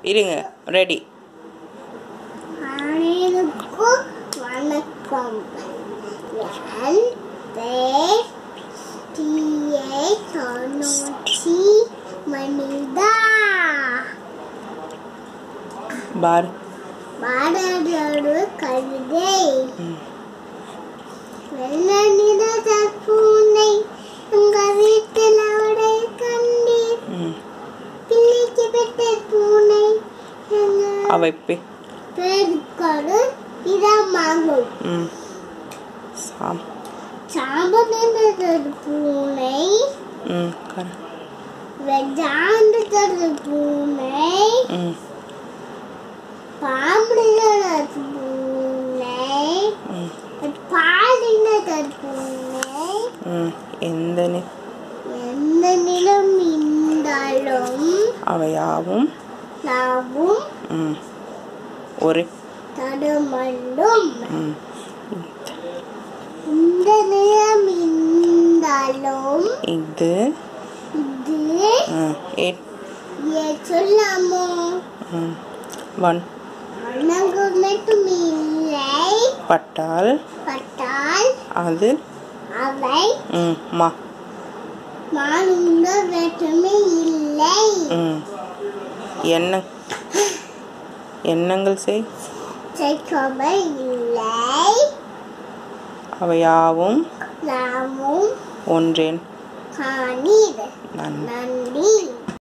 இருங்க ரெடி அனைவருக்கும் வணக்கம் என் பேர் டிஏ தொண்ணூற்றி மனிதா பார் பாரதோடு கவிதை வெள்ள நிற பூனை உங்க வீட்டில் அவரை கண்டீர் ம் பிள்ளைக்கு பெற்ற பூனை எங்க அவை பே பேருக்கொரு இதமாகும் ம் சாம் சாம்பல் பூனை ம் கர வெஜாண்டு பூனை ம் பாம்பு பூனை ம் பாலின பூனை ம் எந்த நி எந்த நிலம் இருந்தாலும் அவையாவும் நாவும் ம் ஒரு தடுமண்டும் ம் இந்த நிலம் இருந்தாலும் இது இது ம் எட் ஏ சொல்லாமோ ம் ஒன் அணங்கு மட்டும் இல்லை பட்டால் பட்டால் அது அவை ம் மா மானுண்ட வேற்றுமை இல்லை ம் எண்ண எண்ணங்கள் செய் சேர்க்கவை இல்லை அவையாவும் நாமும் ஒன்றேன் காணீர் நன் நன்றி